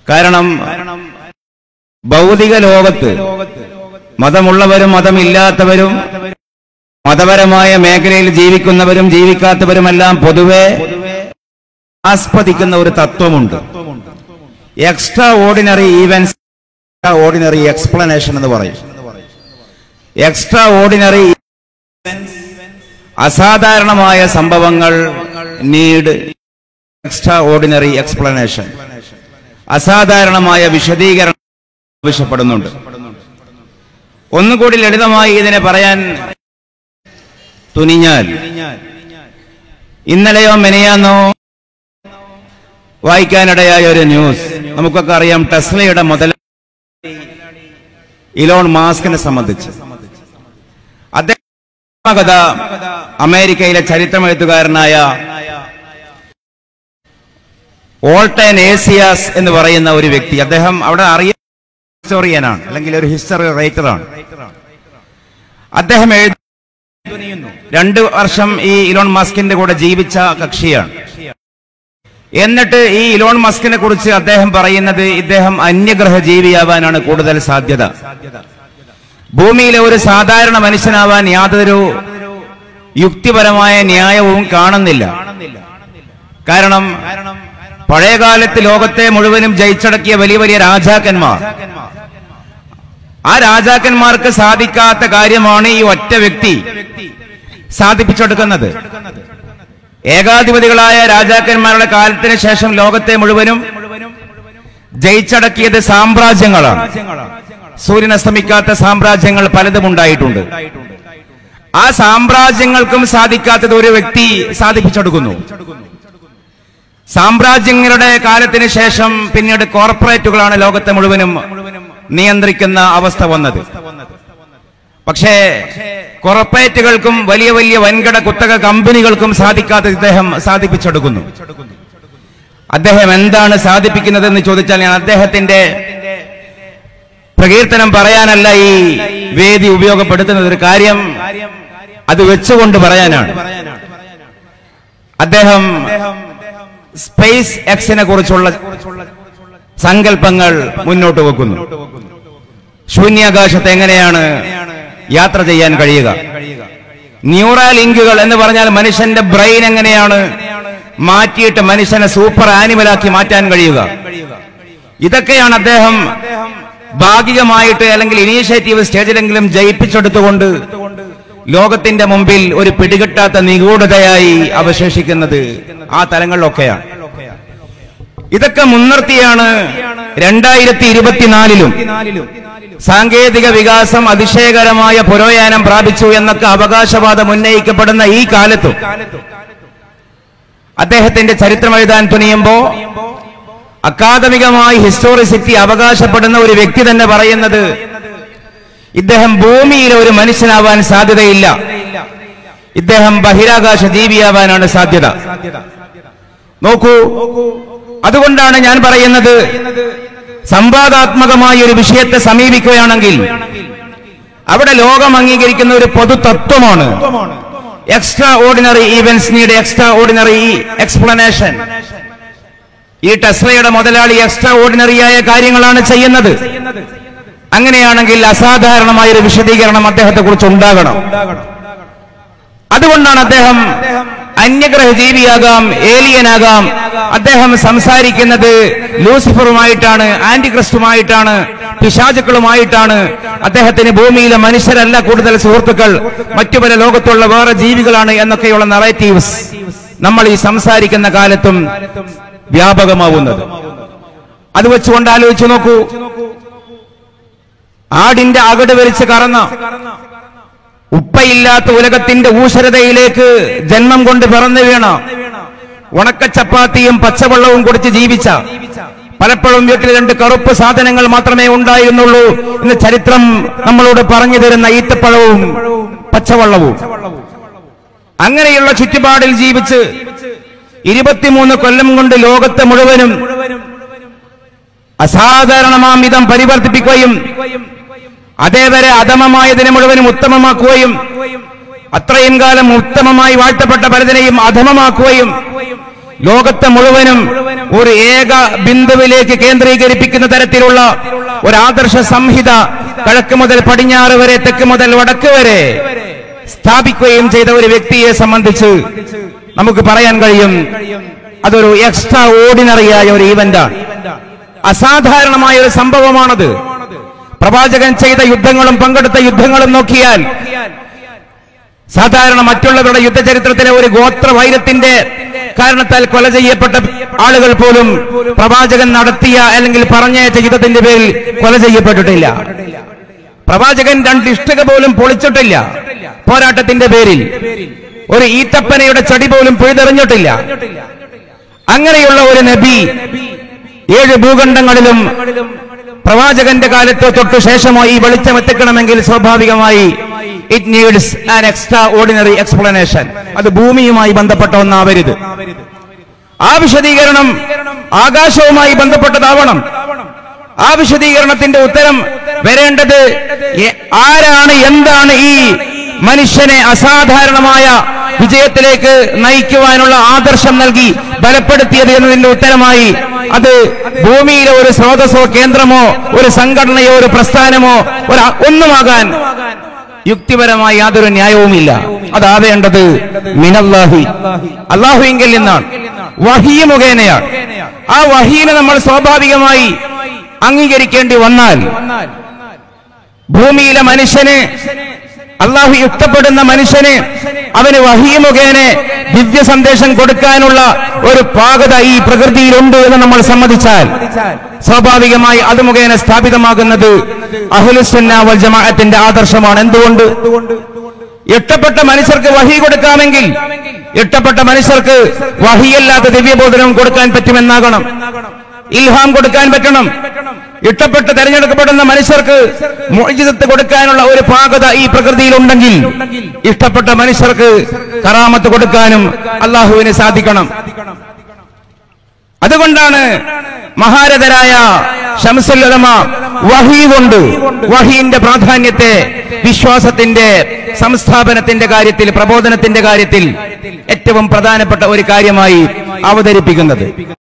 കാരണം ഭൗതിക ലോകത്ത് മതമുള്ളവരും മതമില്ലാത്തവരും മതപരമായ മേഖലയിൽ ജീവിക്കുന്നവരും ജീവിക്കാത്തവരുമെല്ലാം പൊതുവെ ആസ്പദിക്കുന്ന ഒരു തത്വമുണ്ട് extraordinary evidence ordinary explanation എന്ന് പറയും എക്സ്ട്രാ ഓർഡിനറി അസാധാരണമായ സംഭവങ്ങൾ നീഡ് എക്സ്ട്രാ ഓർഡിനറി എക്സ്പ്ലനേഷൻ അസാധാരണമായ വിശദീകരണം ആവശ്യപ്പെടുന്നുണ്ട് ഒന്നുകൂടി ലളിതമായി ഇതിനെ പറയാൻ തുനിഞ്ഞാൽ ഇന്നലെയോ മെനയാന്നോ വായിക്കാനിടയായ ഒരു ന്യൂസ് നമുക്കൊക്കെ അറിയാം ടെസ്ലയുടെ മുതൽ ഇലോൺ മാസ്കിനെ സംബന്ധിച്ച് അദ്ദേഹം കഥ അമേരിക്കയിലെ ചരിത്രമെഴുത്തുകാരനായ ഓൾട്ടൻ ഏസിയാസ് എന്ന് പറയുന്ന ഒരു വ്യക്തി അദ്ദേഹം അവിടെ അറിയ ഹിസ്റ്റോറിയനാണ് അല്ലെങ്കിൽ ഒരു ഹിസ്റ്ററി റൈറ്ററാണ് അദ്ദേഹം എഴുതി രണ്ട് വർഷം ഈ ഇലോൺ മസ്കിന്റെ കൂടെ ജീവിച്ച കക്ഷിയാണ് എന്നിട്ട് ഈ ഇലോൺ മസ്കിനെ കുറിച്ച് അദ്ദേഹം പറയുന്നത് ഇദ്ദേഹം അന്യഗ്രഹ ജീവിയാവാനാണ് കൂടുതൽ സാധ്യത ഭൂമിയിലെ ഒരു സാധാരണ മനുഷ്യനാവാൻ യാതൊരു യുക്തിപരമായ ന്യായവും കാണുന്നില്ല കാരണം പഴയകാലത്ത് ലോകത്തെ മുഴുവനും ജയിച്ചടക്കിയ വലിയ വലിയ രാജാക്കന്മാർ ആ രാജാക്കന്മാർക്ക് സാധിക്കാത്ത കാര്യമാണ് ഈ ഒറ്റ വ്യക്തി സാധിപ്പിച്ചെടുക്കുന്നത് ഏകാധിപതികളായ രാജാക്കന്മാരുടെ കാലത്തിന് ശേഷം ലോകത്തെ മുഴുവനും ജയിച്ചടക്കിയത് സാമ്രാജ്യങ്ങളാണ് സൂര്യൻ അസ്തമിക്കാത്ത സാമ്രാജ്യങ്ങൾ പലതും ഉണ്ടായിട്ടുണ്ട് ആ സാമ്രാജ്യങ്ങൾക്കും സാധിക്കാത്തത് ഒരു വ്യക്തി സാധിപ്പിച്ചെടുക്കുന്നു സാമ്രാജ്യങ്ങളുടെ കാലത്തിന് ശേഷം പിന്നീട് കോർപ്പറേറ്റുകളാണ് ലോകത്തെ മുഴുവനും നിയന്ത്രിക്കുന്ന അവസ്ഥ വന്നത് പക്ഷേ കോർപ്പറേറ്റുകൾക്കും വലിയ വലിയ വൻകിട കുത്തക കമ്പനികൾക്കും സാധിക്കാത്ത ഇദ്ദേഹം സാധിപ്പിച്ചെടുക്കുന്നു അദ്ദേഹം എന്താണ് സാധിപ്പിക്കുന്നതെന്ന് ചോദിച്ചാൽ ഞാൻ അദ്ദേഹത്തിന്റെ പ്രകീർത്തനം പറയാനല്ല ഈ വേദി ഉപയോഗപ്പെടുത്തുന്നത് ഒരു കാര്യം അത് വെച്ചുകൊണ്ട് പറയാനാണ് അദ്ദേഹം സ്പേസ് എക്സിനെ കുറിച്ചുള്ള സങ്കല്പങ്ങൾ മുന്നോട്ട് വെക്കുന്നു ശൂന്യാകാശത്ത് എങ്ങനെയാണ് യാത്ര ചെയ്യാൻ കഴിയുക ന്യൂറൽ ലിങ്കുകൾ എന്ന് പറഞ്ഞാൽ മനുഷ്യന്റെ ബ്രെയിൻ എങ്ങനെയാണ് മാറ്റിയിട്ട് മനുഷ്യനെ സൂപ്പർ ആനിമലാക്കി മാറ്റാൻ കഴിയുക ഇതൊക്കെയാണ് അദ്ദേഹം ഭാഗികമായിട്ട് അല്ലെങ്കിൽ ഇനീഷ്യേറ്റീവ് സ്റ്റേജിലെങ്കിലും ജയിപ്പിച്ചെടുത്തുകൊണ്ട് ലോകത്തിന്റെ മുമ്പിൽ ഒരു പിടികിട്ടാത്ത നിഗൂഢതയായി അവശേഷിക്കുന്നത് ആ തലങ്ങളിലൊക്കെയാണ് ഇതൊക്കെ മുൻനിർത്തിയാണ് രണ്ടായിരത്തി ഇരുപത്തിനാലിലും സാങ്കേതിക വികാസം അതിശയകരമായ പുരോയാനം പ്രാപിച്ചു എന്നൊക്കെ അവകാശവാദം ഉന്നയിക്കപ്പെടുന്ന ഈ കാലത്തും അദ്ദേഹത്തിന്റെ ചരിത്രം എഴുതാൻ തുനിയുമ്പോ അക്കാദമികമായി ഹിസ്റ്റോറിസിറ്റി അവകാശപ്പെടുന്ന ഒരു വ്യക്തി തന്നെ പറയുന്നത് ഇദ്ദേഹം ഭൂമിയിലെ ഒരു മനുഷ്യനാവാൻ സാധ്യതയില്ല ഇദ്ദേഹം ബഹിരാകാശ ജീവിയാവാനാണ് സാധ്യത നോക്കൂ അതുകൊണ്ടാണ് ഞാൻ പറയുന്നത് സംവാദാത്മകമായ ഒരു വിഷയത്തെ സമീപിക്കുകയാണെങ്കിൽ അവിടെ ലോകം അംഗീകരിക്കുന്ന ഒരു പൊതു തത്വമാണ് extraordinary evidence need extraordinary explanation ഈ ടെസ്ലയുടെ മുതലാളി എക്സ്ട്രാ ഓർഡിനറിയായ കാര്യങ്ങളാണ് ചെയ്യുന്നത് അങ്ങനെയാണെങ്കിൽ അസാധാരണമായ ഒരു വിശദീകരണം അദ്ദേഹത്തെ കുറിച്ച് ഉണ്ടാകണം അതുകൊണ്ടാണ് അദ്ദേഹം അന്യഗ്രഹ ജീവിയാകാം ഏലിയനാകാം അദ്ദേഹം സംസാരിക്കുന്നത് ലൂസിഫറുമായിട്ടാണ് ആന്റിക്രിസ്റ്റുമായിട്ടാണ് പിശാചുക്കളുമായിട്ടാണ് അദ്ദേഹത്തിന് ഭൂമിയിലെ മനുഷ്യരല്ല കൂടുതൽ സുഹൃത്തുക്കൾ മറ്റു പല ലോകത്തുള്ള വേറെ ജീവികളാണ് എന്നൊക്കെയുള്ള നറേറ്റീവ്സ് നമ്മൾ ഈ സംസാരിക്കുന്ന കാലത്തും വ്യാപകമാവുന്നത് അത് വെച്ചുകൊണ്ട് ആലോചിച്ചു നോക്കൂ ആടിന്റെ അകട് വരിച്ച് കറന്ന ഉപ്പയില്ലാത്ത ഉലകത്തിന്റെ ഊശരതയിലേക്ക് ജന്മം കൊണ്ട് പിറന്നു വീണ ഉണക്കച്ചപ്പാത്തിയും പച്ചവെള്ളവും കുടിച്ച് ജീവിച്ച പലപ്പോഴും വീട്ടിൽ രണ്ട് കറുപ്പ് സാധനങ്ങൾ മാത്രമേ ഉണ്ടായിരുന്നുള്ളൂ എന്ന് ചരിത്രം നമ്മളോട് പറഞ്ഞു തരുന്ന ഈത്തപ്പഴവും പച്ചവെള്ളവും അങ്ങനെയുള്ള ചുറ്റുപാടിൽ ജീവിച്ച് ഇരുപത്തിമൂന്ന് കൊല്ലം കൊണ്ട് ലോകത്തെ മുഴുവനും അസാധാരണമാം വിധം പരിവർത്തിപ്പിക്കുകയും അതേവരെ അധമമായതിനെ മുഴുവനും ഉത്തമമാക്കുകയും അത്രയും കാലം ഉത്തമമായി വാഴ്ത്തപ്പെട്ട പലതിനെയും അധമമാക്കുകയും ലോകത്തെ മുഴുവനും ഒരു ഏക ബിന്ദുവിലേക്ക് കേന്ദ്രീകരിപ്പിക്കുന്ന തരത്തിലുള്ള ഒരു ആദർശ സംഹിത കിഴക്ക് മുതൽ പടിഞ്ഞാറ് വരെ തെക്ക് മുതൽ വടക്ക് വരെ സ്ഥാപിക്കുകയും ചെയ്ത ഒരു വ്യക്തിയെ സംബന്ധിച്ച് നമുക്ക് പറയാൻ കഴിയും അതൊരു എക്സ്ട്രാ ഓർഡിനറിയായ ഒരു ഈവന്റാണ് അസാധാരണമായ ഒരു സംഭവമാണത് പ്രവാചകൻ ചെയ്ത യുദ്ധങ്ങളും പങ്കെടുത്ത യുദ്ധങ്ങളും നോക്കിയാൽ സാധാരണ മറ്റുള്ളവരുടെ യുദ്ധചരിത്രത്തിലെ ഒരു ഗോത്ര വൈരത്തിന്റെ കാരണത്താൽ കൊല ചെയ്യപ്പെട്ട ആളുകൾ പോലും പ്രവാചകൻ നടത്തിയ അല്ലെങ്കിൽ പറഞ്ഞയച്ച യുദ്ധത്തിന്റെ പേരിൽ കൊല ചെയ്യപ്പെട്ടിട്ടില്ല പ്രവാചകൻ രണ്ട് ഇഷ്ടിക പോലും പൊളിച്ചിട്ടില്ല പോരാട്ടത്തിന്റെ പേരിൽ ഒരു ഈത്തപ്പനയുടെ ചെടി പോലും പിഴുതെറിഞ്ഞിട്ടില്ല അങ്ങനെയുള്ള ഒരു നബി ഏഴ് ഭൂഖണ്ഡങ്ങളിലും പ്രവാചകന്റെ കാലത്തോ തൊട്ടു ശേഷമോ ഈ വെളിച്ചം എത്തിക്കണമെങ്കിൽ സ്വാഭാവികമായി it needs an extraordinary explanation അത് ഭൂമിയുമായി ബന്ധപ്പെട്ട ഒന്നാവരുത് ആ വിശദീകരണം ആകാശവുമായി ബന്ധപ്പെട്ടതാവണം ആ വിശദീകരണത്തിന്റെ ഉത്തരം വരേണ്ടത് എ- ആരാണ് എന്താണ് ഈ മനുഷ്യനെ അസാധാരണമായ വിജയത്തിലേക്ക് നയിക്കുവാനുള്ള ആദർശം നൽകി ബലപ്പെടുത്തിയത് എന്നതിന്റെ ഉത്തരമായി അത് ഭൂമിയിലെ ഒരു സ്രോതസ്സോ കേന്ദ്രമോ ഒരു സംഘടനയോ ഒരു പ്രസ്ഥാനമോ ഒരു അ- ഒന്നുമാകാൻ യുക്തിപരമായി യാതൊരു ന്യായവുമില്ല അതാവേണ്ടത് മിനല്ലാഹി അള്ളാഹുവിങ്കിൽ നിന്നാണ് വഹീ മുഖേനയാണ് ആ വഹീനെ നമ്മൾ സ്വാഭാവികമായി അംഗീകരിക്കേണ്ടി വന്നാൽ ഭൂമിയിലെ മനുഷ്യന് അള്ളാഹു ഇഷ്ടപ്പെടുന്ന മനുഷ്യന് അവന് വഹീ മുഖേന ദിവ്യ സന്ദേശം കൊടുക്കാനുള്ള ഒരു പാകത ഈ പ്രകൃതിയിലുണ്ട് എന്ന് നമ്മൾ സമ്മതിച്ചാൽ സ്വാഭാവികമായി അത് മുഖേന സ്ഥാപിതമാകുന്നത് അഹ്ലുസുന്ന വൽ ജമാഅത്തിന്റെ ആദർശമാണ് എന്തുകൊണ്ട് ഇഷ്ടപ്പെട്ട മനുഷ്യർക്ക് വഹി കൊടുക്കാമെങ്കിൽ ഇഷ്ടപ്പെട്ട മനുഷ്യർക്ക് വഹിയല്ലാത്ത ദിവ്യബോധനം കൊടുക്കാൻ പറ്റുമെന്നാകണം ഇൽഹാം കൊടുക്കാൻ പറ്റണം ഇഷ്ടപ്പെട്ട് തെരഞ്ഞെടുക്കപ്പെടുന്ന മനുഷ്യർക്ക് മോചിതത്ത് കൊടുക്കാനുള്ള ഒരു പാകത ഈ പ്രകൃതിയിലുണ്ടെങ്കിൽ ഇഷ്ടപ്പെട്ട മനുഷ്യർക്ക് കറാമത്ത് കൊടുക്കാനും അള്ളാഹുവിന് സാധിക്കണം അതുകൊണ്ടാണ് മഹാരഥരായ ഷംസുല്ലമ വഹി കൊണ്ട് വഹീന്റെ പ്രാധാന്യത്തെ വിശ്വാസത്തിന്റെ സംസ്ഥാപനത്തിന്റെ കാര്യത്തിൽ പ്രബോധനത്തിന്റെ കാര്യത്തിൽ ഏറ്റവും പ്രധാനപ്പെട്ട ഒരു കാര്യമായി അവതരിപ്പിക്കുന്നത്